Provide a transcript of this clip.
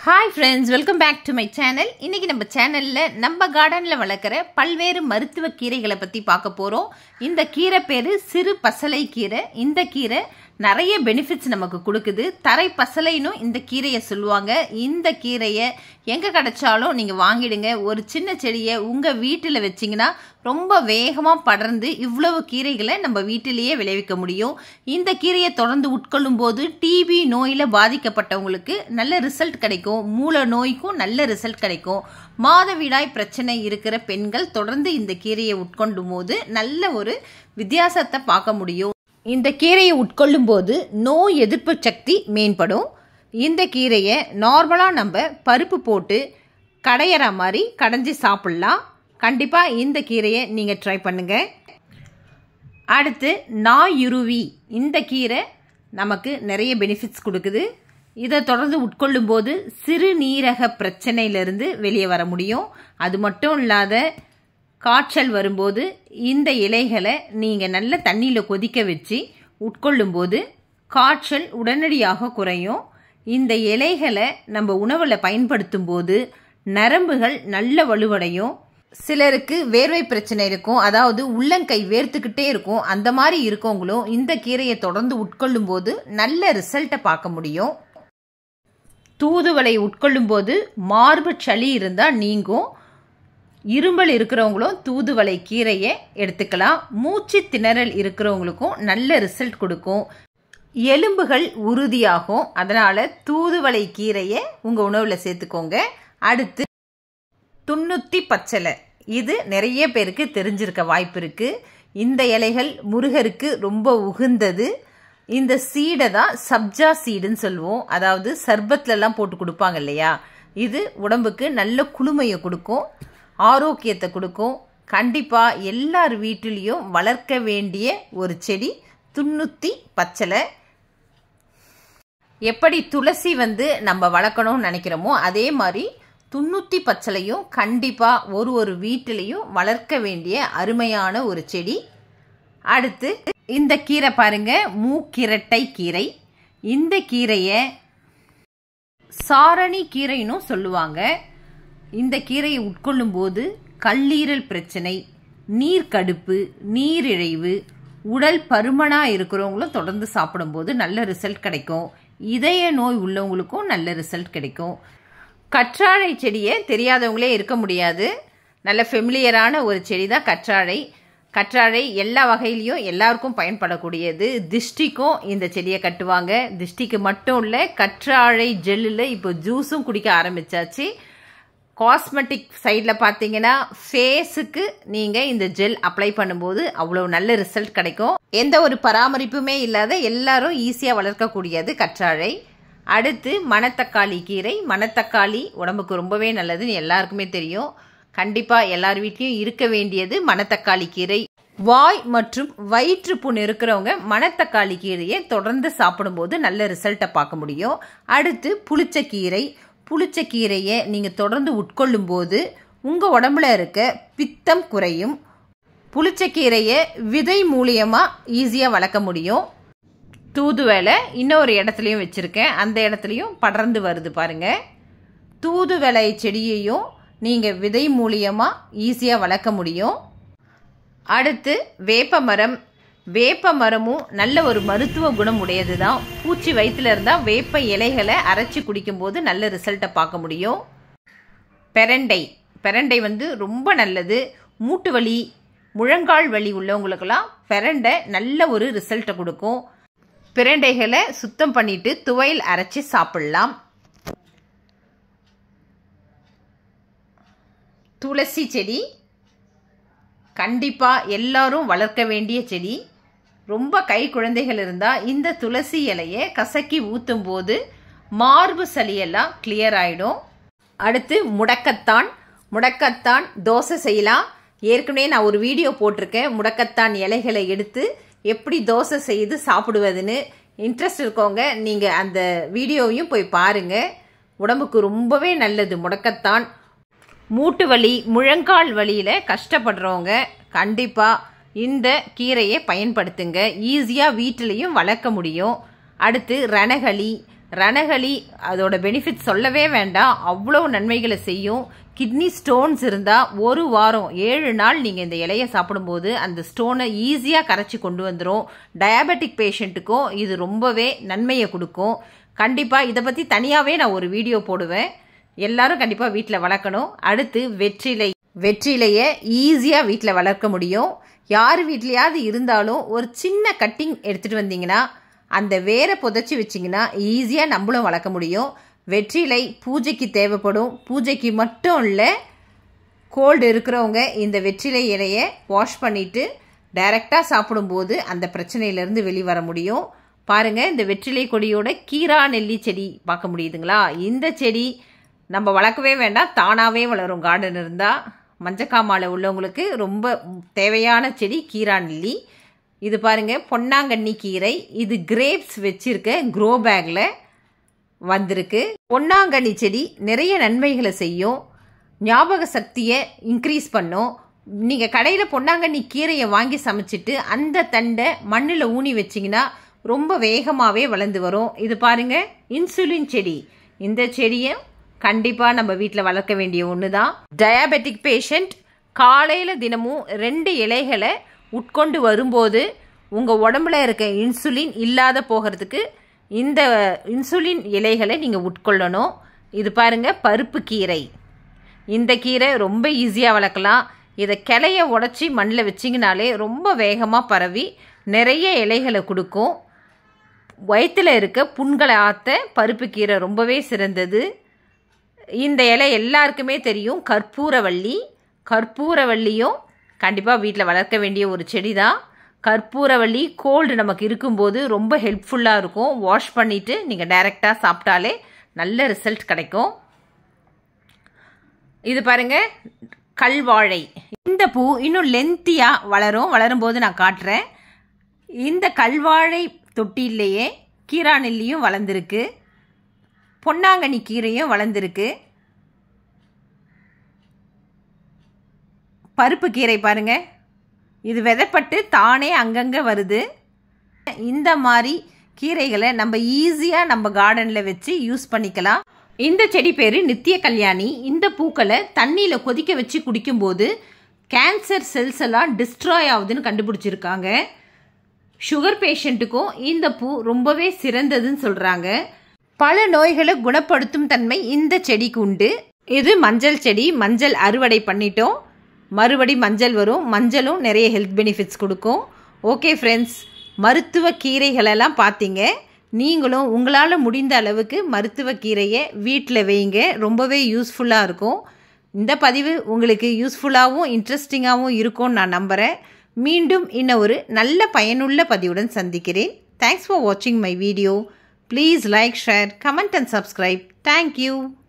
hi friends welcome back to my channel இன்றைக்கி நம்ம சேனலில் நம்ம கார்டனில் வளர்க்குற பல்வேறு மருத்துவ கீரைகளை பற்றி பார்க்க போகிறோம் இந்த கீரை பேர் சிறு பசலை கீரை இந்த கீரை நிறைய பெனிஃபிட்ஸ் நமக்கு கொடுக்குது தரை பசலைனும் இந்த கீரையை சொல்லுவாங்க இந்த கீரையை எங்கே கிடைச்சாலும் நீங்கள் வாங்கிடுங்க ஒரு சின்ன செடியை உங்கள் வீட்டில் வச்சிங்கன்னா ரொம்ப வேகமாக படர்ந்து இவ்வளவு கீரைகளை நம்ம வீட்டிலேயே விளைவிக்க முடியும் இந்த கீரையை தொடர்ந்து உட்கொள்ளும் போது டிபி நோயில் பாதிக்கப்பட்டவங்களுக்கு நல்ல ரிசல்ட் கிடைக்கும் மூல நோய்க்கும் நல்ல ரிசல்ட் கிடைக்கும் மாதவிடாய் பிரச்சனை இருக்கிற பெண்கள் தொடர்ந்து இந்த கீரையை உட்கொள்ளும் போது நல்ல ஒரு வித்தியாசத்தை பார்க்க முடியும் இந்த கீரையை உட்கொள்ளும் போது நோய் எதிர்ப்பு சக்தி மேம்படும் இந்த கீரையை நார்மலாக நம்ம பருப்பு போட்டு கடையிற மாதிரி கடைஞ்சி சாப்பிட்லாம் கண்டிப்பாக இந்த கீரையை நீங்கள் ட்ரை பண்ணுங்கள் அடுத்து நாயுருவி இந்த கீரை நமக்கு நிறைய பெனிஃபிட்ஸ் கொடுக்குது இதை தொடர்ந்து உட்கொள்ளும் போது சிறுநீரக பிரச்சனையிலிருந்து வெளியே வர முடியும் அது மட்டும் இல்லாத காய்ச்சல் வரும்போது இந்த இலைகளை நீங்கள் நல்ல தண்ணியில் கொதிக்க வச்சு உட்கொள்ளும்போது காய்ச்சல் உடனடியாக குறையும் இந்த இலைகளை நம்ம உணவில் பயன்படுத்தும் போது நரம்புகள் நல்ல வலுவடையும் சிலருக்கு வேர்வை பிரச்சனை இருக்கும் அதாவது உள்ளங்கை வேர்த்துக்கிட்டே இருக்கும் அந்த மாதிரி இருக்கவங்களும் இந்த கீரையை தொடர்ந்து உட்கொள்ளும் போது நல்ல ரிசல்ட்டை பார்க்க முடியும் தூதுவளை உட்கொள்ளும் போது மார்பு சளி இருந்தால் நீங்கும் இரும்பல் இருக்கிறவங்களும் தூதுவளை கீரையை எடுத்துக்கலாம் மூச்சு திணறல் இருக்கிறவங்களுக்கும் நல்ல ரிசல்ட் கொடுக்கும் எலும்புகள் உறுதியாகும் அதனால் தூதுவளை கீரையை உங்கள் உணவில் சேர்த்துக்கோங்க அடுத்து துண்ணுத்தி பச்சலை இது நிறைய பேருக்கு தெரிஞ்சிருக்க வாய்ப்பு இருக்குது இந்த இலைகள் முருகருக்கு ரொம்ப உகுந்தது இந்த சீடை தான் சப்ஜா சீடுன்னு சொல்லுவோம் அதாவது சர்பத்லலாம் போட்டு கொடுப்பாங்க இல்லையா இது உடம்புக்கு நல்ல குளுமையை கொடுக்கும் ஆரோக்கியத்தை கொடுக்கும் கண்டிப்பாக எல்லார் வீட்டிலையும் வளர்க்க வேண்டிய ஒரு செடி துண்ணுத்தி பச்சலை எப்படி துளசி வந்து நம்ம வளர்க்கணும்னு நினைக்கிறோமோ அதே மாதிரி துண்ணூற்றி பச்சலையும் கண்டிப்பாக ஒரு ஒரு வீட்டிலையும் வளர்க்க வேண்டிய அருமையான ஒரு செடி அடுத்து இந்த கீரை பாருங்க மூக்கிரட்டை கீரை இந்த கீரையை சாரணி கீரைன்னு சொல்லுவாங்க இந்த கீரையை உட்கொள்ளும் போது கல்லீரல் பிரச்சனை நீர்க்கடுப்பு நீரிழைவு உடல் பருமனாக இருக்கிறவங்களும் தொடர்ந்து சாப்பிடும்போது நல்ல ரிசல்ட் கிடைக்கும் இதய நோய் உள்ளவங்களுக்கும் நல்ல ரிசல்ட் கிடைக்கும் கற்றாழை செடியை தெரியாதவங்களே இருக்க முடியாது நல்ல ஃபெமிலியரான ஒரு செடி தான் கற்றாழை கற்றாழை எல்லா வகையிலையும் எல்லாருக்கும் பயன்படக்கூடியது திஷ்டிக்கும் இந்த செடியை கட்டுவாங்க திஷ்டிக்கு மட்டும் இல்லை கற்றாழை ஜெல்லில் இப்போ ஜூஸும் குடிக்க ஆரம்பித்தாச்சு காஸ்மெட்டிக் சைடில் பார்த்தீங்கன்னா ஃபேஸுக்கு நீங்கள் இந்த ஜெல் அப்ளை பண்ணும்போது அவ்வளோ நல்ல ரிசல்ட் கிடைக்கும் எந்த ஒரு பராமரிப்புமே இல்லாத எல்லாரும் ஈஸியாக வளர்க்கக்கூடியது கற்றாழை அடுத்து மணத்தக்காளி கீரை மணத்தக்காளி உடம்புக்கு ரொம்பவே நல்லதுன்னு எல்லாருக்குமே தெரியும் கண்டிப்பாக எல்லார் வீட்லேயும் இருக்க வேண்டியது மணத்தக்காளி கீரை வாய் மற்றும் வயிற்று புண் இருக்கிறவங்க மணத்தக்காளி கீரையை தொடர்ந்து சாப்பிடும்போது நல்ல ரிசல்ட்டை பார்க்க முடியும் அடுத்து புளிச்சக்கீரை புளிச்சக்கீரையை நீங்கள் தொடர்ந்து உட்கொள்ளும் போது உங்கள் உடம்புல இருக்க பித்தம் குறையும் புளிச்சக்கீரையை விதை மூலியமாக ஈஸியாக வளர்க்க முடியும் தூதுவலை இன்னொரு இடத்துலையும் வச்சுருக்கேன் அந்த இடத்துலையும் படர்ந்து வருது பாருங்கள் தூதுவளை செடியையும் நீங்கள் விதை மூலியமாக ஈஸியாக வளர்க்க முடியும் அடுத்து வேப்ப மரம் வேப்ப மரமும் நல்ல ஒரு மருத்துவ குணம் உடையது தான் பூச்சி வயிற்றுல இருந்தால் வேப்ப இலைகளை அரைச்சி குடிக்கும்போது நல்ல ரிசல்ட்டை பார்க்க முடியும் பெரண்டை பெரண்டை வந்து ரொம்ப நல்லது மூட்டு வலி முழங்கால் வலி உள்ளவங்களுக்கெல்லாம் பெரண்டை நல்ல ஒரு ரிசல்ட்டை கொடுக்கும் பிரண்டைகளை சுத்தம் பண்ணிட்டு துவையல் அரைச்சி சாப்பிடலாம் துளசி செடி கண்டிப்பாக எல்லாரும் வளர்க்க வேண்டிய செடி ரொம்ப கை குழந்தைகள் இருந்தால் இந்த துளசி இலையை கசக்கி ஊற்றும் போது மார்பு சளியெல்லாம் கிளியர் ஆகிடும் அடுத்து முடக்கத்தான் முடக்கத்தான் தோசை செய்யலாம் ஏற்கனவே நான் ஒரு வீடியோ போட்டிருக்கேன் முடக்கத்தான் இலைகளை எடுத்து எப்படி தோசை செய்து சாப்பிடுவதுன்னு இன்ட்ரெஸ்ட் இருக்கவங்க நீங்கள் அந்த வீடியோவையும் போய் பாருங்கள் உடம்புக்கு ரொம்பவே நல்லது முடக்கத்தான் மூட்டு வலி முழங்கால் வலியில் கஷ்டப்படுறவங்க கண்டிப்பாக இந்த கீரையை பயன்படுத்துங்க ஈஸியாக வீட்டிலையும் வளர்க்க முடியும் அடுத்து ரணகளி ரணகளி அதோட பெனிஃபிட் சொல்லவே வேண்டாம் அவ்வளோ நன்மைகளை செய்யும் கிட்னி ஸ்டோன்ஸ் இருந்தால் ஒரு வாரம் ஏழு நாள் நீங்கள் இந்த இலையை சாப்பிடும்போது அந்த ஸ்டோனை ஈஸியாக கரைச்சி கொண்டு வந்துடும் டயபெட்டிக் பேஷண்ட்டுக்கும் இது ரொம்பவே நன்மையை கொடுக்கும் கண்டிப்பாக இதை பற்றி தனியாகவே நான் ஒரு வீடியோ போடுவேன் எல்லாரும் கண்டிப்பாக வீட்டில் வளர்க்கணும் அடுத்து வெற்றிலை வெற்றிலையை ஈஸியாக வீட்டில் வளர்க்க முடியும் யார் வீட்லையாவது இருந்தாலும் ஒரு சின்ன கட்டிங் எடுத்துகிட்டு வந்தீங்கன்னா அந்த வேரை புதைச்சி வச்சிங்கன்னா ஈஸியாக நம்மளும் வளர்க்க முடியும் வெற்றிலை பூஜைக்கு தேவைப்படும் பூஜைக்கு மட்டும் இல்லை கோல்டு இருக்கிறவங்க இந்த வெற்றிலை இலையை வாஷ் பண்ணிவிட்டு டைரெக்டாக சாப்பிடும்போது அந்த பிரச்சனையிலேருந்து வெளிவர முடியும் பாருங்கள் இந்த வெற்றிலை கொடியோட கீரா நெல்லி செடி பார்க்க முடியுதுங்களா இந்த செடி நம்ம வளர்க்கவே வேண்டாம் தானாகவே வளரும் கார்டன் இருந்தால் மஞ்சக்காமால உள்ளவங்களுக்கு ரொம்ப தேவையான செடி கீரா நெல்லி இது பாருங்கள் பொன்னாங்கண்ணி கீரை இது கிரேப்ஸ் வச்சிருக்க க்ரோ பேக்கில் வந்திருக்கு பொன்னாங்கண்ணி செடி நிறைய நன்மைகளை செய்யும் ஞாபக சக்தியை இன்க்ரீஸ் பண்ணும் நீங்கள் கடையில் பொன்னாங்கண்ணி கீரையை வாங்கி சமைச்சிட்டு அந்த தண்டை மண்ணில் ஊனி வச்சிங்கன்னா ரொம்ப வேகமாகவே வளர்ந்து வரும் இது பாருங்க இன்சுலின் செடி இந்த செடியை கண்டிப்பாக நம்ம வீட்டில் வளர்க்க வேண்டிய ஒன்று தான் டயாபெட்டிக் பேஷண்ட் காலையில் தினமும் ரெண்டு இலைகளை உட்கொண்டு வரும்போது உங்கள் உடம்புல இருக்க இன்சுலின் இல்லாத போகிறதுக்கு இந்த இன்சுலின் இலைகளை நீங்கள் உட்கொள்ளணும் இது பாருங்கள் பருப்பு கீரை இந்த கீரை ரொம்ப ஈஸியாக வளர்க்கலாம் இதை கிளைய உடச்சி மண்ணில் வச்சிங்கனாலே ரொம்ப வேகமாக பரவி நிறைய இலைகளை கொடுக்கும் வயிற்றில் இருக்க புண்களை ஆற்ற பருப்பு கீரை ரொம்பவே சிறந்தது இந்த இலை எல்லாருக்குமே தெரியும் கற்பூரவள்ளி கற்பூரவள்ளியும் கண்டிப்பாக வீட்டில் வளர்க்க வேண்டிய ஒரு செடி தான் கற்பூரவள்ளி கோல்டு நமக்கு இருக்கும்போது ரொம்ப ஹெல்ப்ஃபுல்லாக இருக்கும் வாஷ் பண்ணிவிட்டு நீங்கள் டைரெக்டாக சாப்பிட்டாலே நல்ல ரிசல்ட் கிடைக்கும் இது பாருங்க கல்வாழை இந்த பூ இன்னும் லென்த்தியாக வளரும் வளரும்போது நான் காட்டுறேன் இந்த கல்வாழை தொட்டிலேயே கீரா நெல்லியும் வளர்ந்துருக்கு பொன்னாங்கண்ணி கீரையும் வளர்ந்துருக்கு பருப்பு கீரை பாருங்க இது விதைப்பட்டு தானே அங்கங்கே வருது இந்த மாதிரி கீரைகளை நம்ம ஈஸியாக நம்ம கார்டனில் வச்சு யூஸ் பண்ணிக்கலாம் இந்த செடி பேர் நித்திய கல்யாணி இந்த பூக்களை தண்ணியில் கொதிக்க வச்சு குடிக்கும்போது கேன்சர் செல்ஸ் எல்லாம் டிஸ்ட்ராய் ஆகுதுன்னு கண்டுபிடிச்சிருக்காங்க சுகர் பேஷண்ட்டுக்கும் இந்த பூ ரொம்பவே சிறந்ததுன்னு சொல்கிறாங்க பல நோய்களை குணப்படுத்தும் தன்மை இந்த செடிக்கு உண்டு இது மஞ்சள் செடி மஞ்சள் அறுவடை பண்ணிட்டோம் மறுபடி மஞ்சள் வரும் மஞ்சளும் நிறைய ஹெல்த் பெனிஃபிட்ஸ் கொடுக்கும் ஓகே ஃப்ரெண்ட்ஸ் மருத்துவ கீரைகளெல்லாம் பார்த்தீங்க நீங்களும் உங்களால் முடிந்த அளவுக்கு மருத்துவ கீரையை வீட்டில் வைங்க ரொம்பவே யூஸ்ஃபுல்லாக இருக்கும் இந்த பதிவு உங்களுக்கு யூஸ்ஃபுல்லாகவும் இன்ட்ரெஸ்டிங்காகவும் இருக்கும்னு நான் நம்புகிறேன் மீண்டும் இன்னும் ஒரு நல்ல பயனுள்ள பதிவுடன் சந்திக்கிறேன் தேங்க்ஸ் ஃபார் வாட்சிங் my video please like share comment and subscribe thank you